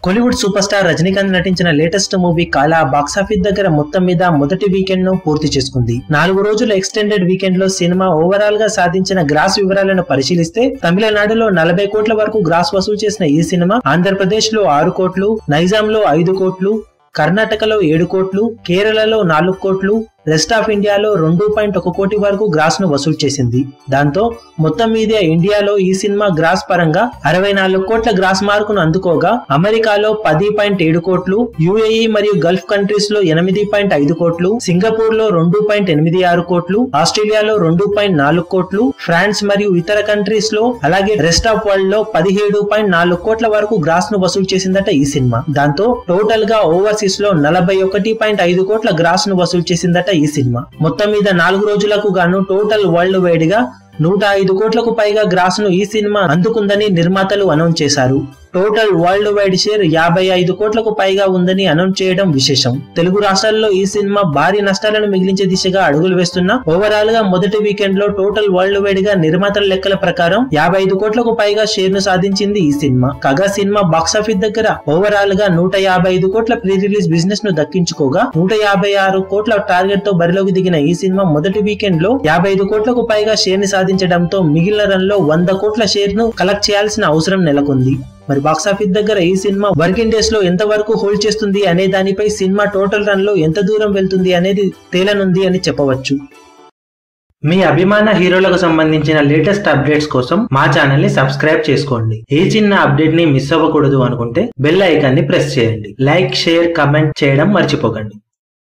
Kollywood super star Rajinikanth నటించిన latest movie కాలా box office దగ్గర మొత్తం మీద మొదటి వీకెండ్ ను పూర్తి చేసుకుంది నాలుగు రోజుల ఎక్స్టెండెడ్ వీకెండ్ లో సినిమా ఓవరాల్ గా సాధించిన గ్రాస్ వివరాలను పరిశీలిస్తే తమిళనాడులో నలభై కోట్ల వరకు గ్రాస్ వసూలు చేసిన ఈ సినిమా ఆంధ్రప్రదేశ్ లో ఆరు కోట్లు నైజాం లో ఐదు కోట్లు కర్ణాటకలో ఏడు కోట్లు కేరళలో నాలుగు కోట్లు రెస్ట్ ఆఫ్ ఇండియాలో రెండు పాయింట్ ఒక కోటి వరకు గ్రాస్ ను వసూలు చేసింది దాంతో మొత్తం మీద ఇండియాలో ఈ సినిమా గ్రాస్ పరంగా అరవై నాలుగు కోట్ల గ్రాస్ మార్కును అందుకోగా అమెరికాలో పది పాయింట్ ఏడు కోట్లు యుఏఈ మరియు గల్ఫ్ కంట్రీస్ లో ఎనిమిది పాయింట్ ఐదు కోట్లు సింగపూర్ లో రెండు పాయింట్ ఎనిమిది ఆరు కోట్లు ఆస్ట్రేలియాలో రెండు పాయింట్ నాలుగు కోట్లు ఫ్రాన్స్ మరియు ఇతర కంట్రీస్ లో అలాగే రెస్ట్ ఆఫ్ వరల్డ్ లో పదిహేడు పాయింట్ నాలుగు కోట్ల వరకు గ్రాస్ ను వసూలు చేసిందట ఈ సినిమా దాంతో టోటల్ గా ఓవర్సీస్ లో నలభై ఒకటి పాయింట్ ఐదు కోట్ల గ్రాస్ ను వసూలు చేసిందట ఈ సినిమా మొత్తం మీద నాలుగు రోజులకు గాను టోటల్ వరల్డ్ వైడ్ గా నూట ఐదు కోట్లకు పైగా గ్రాస్ ను ఈ సినిమా అందుకుందని నిర్మాతలు అనౌన్స్ చేశారు టోటల్ వరల్డ్ వైడ్ షేర్ యాభై ఐదు కోట్లకు పైగా ఉందని అనౌన్స్ చేయడం విశేషం తెలుగు రాష్ట్రాల్లో ఈ సినిమా భారీ నష్టాలను మిగిలించే దిశగా అడుగులు వేస్తున్న ఓవరాల్ గా మొదటి వీకెండ్ లో టోటల్ వరల్డ్ వైడ్ గా నిర్మాతల లెక్కల ప్రకారం యాభై ఐదు కోట్లకు పైగా షేర్ ను సాధించింది ఈ సినిమా కాగా సినిమా బాక్సాఫీస్ దగ్గర ఓవరాల్ గా నూట యాభై ఐదు కోట్ల ప్రీ రిలీజ్ బిజినెస్ ను దక్కించుకోగా నూట యాభై ఆరు కోట్ల టార్గెట్ తో బరిలోకి దిగిన ఈ సినిమా మొదటి వీకెండ్ లో యాభై ఐదు కోట్లకు పైగా షేర్ ని సాధించడంతో మిగిలిన రన్ లో వంద కోట్ల షేర్ ను కలెక్ట్ చేయాల్సిన అవసరం నెలకొంది మరి బాక్సాఫీస్ దగ్గర ఈ సినిమా వర్కింగ్ డేస్ లో ఎంత వరకు హోల్డ్ చేస్తుంది అనే దానిపై సినిమా టోటల్ రన్ లో ఎంత దూరం వెళ్తుంది అనేది తేలనుంది అని చెప్పవచ్చు మీ అభిమాన హీరోలకు సంబంధించిన లేటెస్ట్ అప్డేట్స్ కోసం మా ఛానల్ ని సబ్స్క్రైబ్ చేసుకోండి ఏ చిన్న అప్డేట్ ని మిస్ అవ్వకూడదు అనుకుంటే బెల్ ఐకాన్ ని ప్రెస్ చేయండి లైక్ షేర్ కమెంట్ చేయడం మర్చిపోకండి